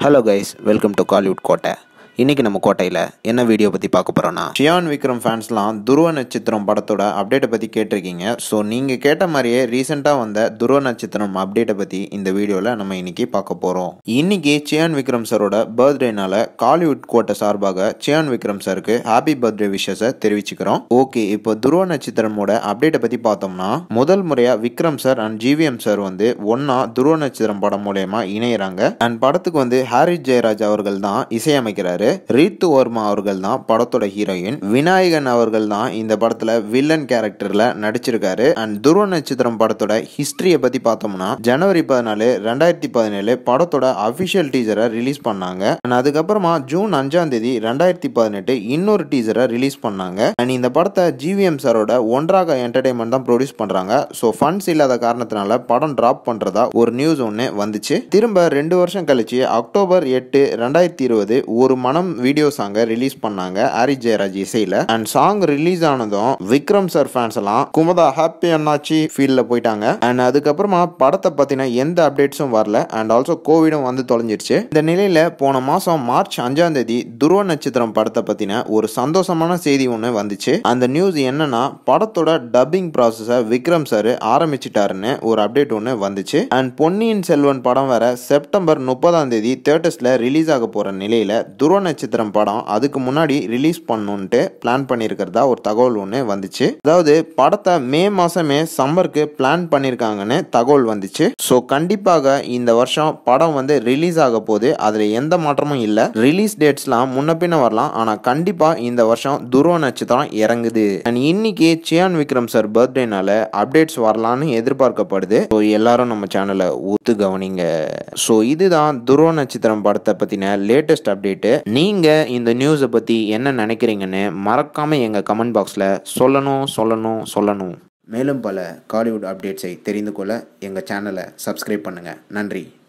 hello guys welcome to Kollywood Kottai இன்னைக்கு நம்ம கோட்டையில் என்ன வீடியோ பற்றி பார்க்க போகிறோன்னா ஷியான் விக்ரம் ஃபேன்ஸ்லாம் துருவ நட்சத்திரம் படத்தோட அப்டேட்டை பற்றி கேட்டிருக்கீங்க ஸோ நீங்கள் கேட்ட மாதிரியே ரீசெண்டாக வந்த துருவ நட்சத்திரம் அப்டேட்டை பற்றி இந்த வீடியோவில் நம்ம இன்னைக்கு பார்க்க போகிறோம் இன்னைக்கு சியான் விக்ரம் சரோட பர்த்டேனால காலிவுட் கோட்டை சார்பாக சியான் விக்ரம் சருக்கு ஹாப்பி பர்த்டே விஷஸை தெரிவிச்சுக்கிறோம் ஓகே இப்போ துருவ நட்சத்திரமோட அப்டேட்டை பற்றி பார்த்தோம்னா முதல் முறையாக Vikram sir and GVM sir வந்து ஒன்னா துருவ நட்சத்திரம் படம் மூலயமா இணையறாங்க அண்ட் படத்துக்கு வந்து ஹாரிஸ் ஜெயராஜ் அவர்கள் தான் இசையமைக்கிறாரு ரீத்து வர்மா அவர்கள் தான் படத்தோட ஹீரோயின் விநாயகன் அவர்கள் தான் இந்த படத்துல வில்லன் கேரக்டர்ல நடிச்சிருக்காரு அண்ட் துருவ நட்சத்திரம் படத்தோட ஹிஸ்டரியை பத்தி பார்த்தோம்னா ஜனவரி பதினாலு ரெண்டாயிரத்தி பதினேழு படத்தோட அபிஷியல் டீசரை ரிலீஸ் பண்ணாங்க அண்ட் அதுக்கப்புறமா ஜூன் அஞ்சாம் தேதி ரெண்டாயிரத்தி பதினெட்டு இன்னொரு டீசரை ரிலீஸ் பண்ணாங்க அண்ட் இந்த படத்தை ஜிவிஎம் சாரோட ஒன்றாக என்டர்டைன்மெண்ட் தான் ப்ரொடியூஸ் பண்றாங்க ஸோ ஃபண்ட்ஸ் இல்லாத காரணத்தினால படம் டிராப் பண்றதா ஒரு நியூஸ் ஒன்று வந்துச்சு திரும்ப ரெண்டு வருஷம் கழிச்சு அக்டோபர் எட்டு ரெண்டாயிரத்தி இருபது ஒரு மனம் வீடியோ சாங்கை ரிலீஸ் பண்ணாங்க ஹாரி ஜெயராஜ் இசையில அண்ட் சாங் ரிலீஸ் ஆனதும் விக்ரம் சார் ஃபேன்ஸ் எல்லாம் குமுதா ஹாப்பி அண்ணாச்சி ஃபீல்டில் போயிட்டாங்க அண்ட் அதுக்கப்புறமா படத்தை பத்தின எந்த அப்டேட்ஸும் வரல அண்ட் ஆல்சோ கோவிடும் வந்து தொலைஞ்சிருச்சு இந்த நிலையில போன மாசம் மார்ச் அஞ்சாம் தேதி துருவ நட்சத்திரம் படத்தை பத்தின ஒரு சந்தோஷமான செய்தி ஒன்று வந்துச்சு அந்த நியூஸ் என்னன்னா படத்தோட டப்பிங் ப்ராசஸை விக்ரம் சார் ஆரம்பிச்சிட்டாருன்னு ஒரு அப்டேட் ஒன்று வந்துச்சு அண்ட் பொன்னியின் செல்வன் படம் வேற செப்டம்பர் முப்பதாம் தேதி தேட்டர்ஸ்ல ரிலீஸ் ஆக போற நிலையில துருவ நட்சத்திரம் படம் அதுக்கு முன்னாடி ரிலீஸ் பண்ணணுன்ட்டு பிளான் பண்ணியிருக்கிறதா ஒரு தகவல் ஒன்று வந்துச்சு அதாவது படத்தை மே மாசமே சம்மருக்கு பிளான் பண்ணியிருக்காங்கன்னு தகவல் வந்துச்சு ஸோ கண்டிப்பாக இந்த வருஷம் படம் வந்து ரிலீஸ் ஆக போகுது அதில் எந்த மாற்றமும் இல்லை ரிலீஸ் டேட்ஸ்லாம் முன்ன பின்ன வரலாம் ஆனால் கண்டிப்பாக இந்த வருஷம் துருவ நட்சத்திரம் இறங்குது அண்ட் இன்னைக்கு சியான் விக்ரம் சார் பர்த்டேனால அப்டேட்ஸ் வரலான்னு எதிர்பார்க்கப்படுது ஸோ எல்லாரும் நம்ம சேனலை ஊத்து கவனிங்க ஸோ இதுதான் துருவ நட்சத்திரம் படத்தை பற்றின லேட்டஸ்ட் அப்டேட்டு நீங்கள் இந்த நியூஸை பற்றி என்ன நினைக்கிறீங்கன்னு மறக்காம எங்கள் கமெண்ட் பாக்ஸில் சொல்லணும் சொல்லணும் சொல்லணும் மேலும் பல காலிவுட் அப்டேட்ஸை தெரிந்து கொள்ள எங்கள் சேனலை சப்ஸ்கிரைப் பண்ணுங்கள் நன்றி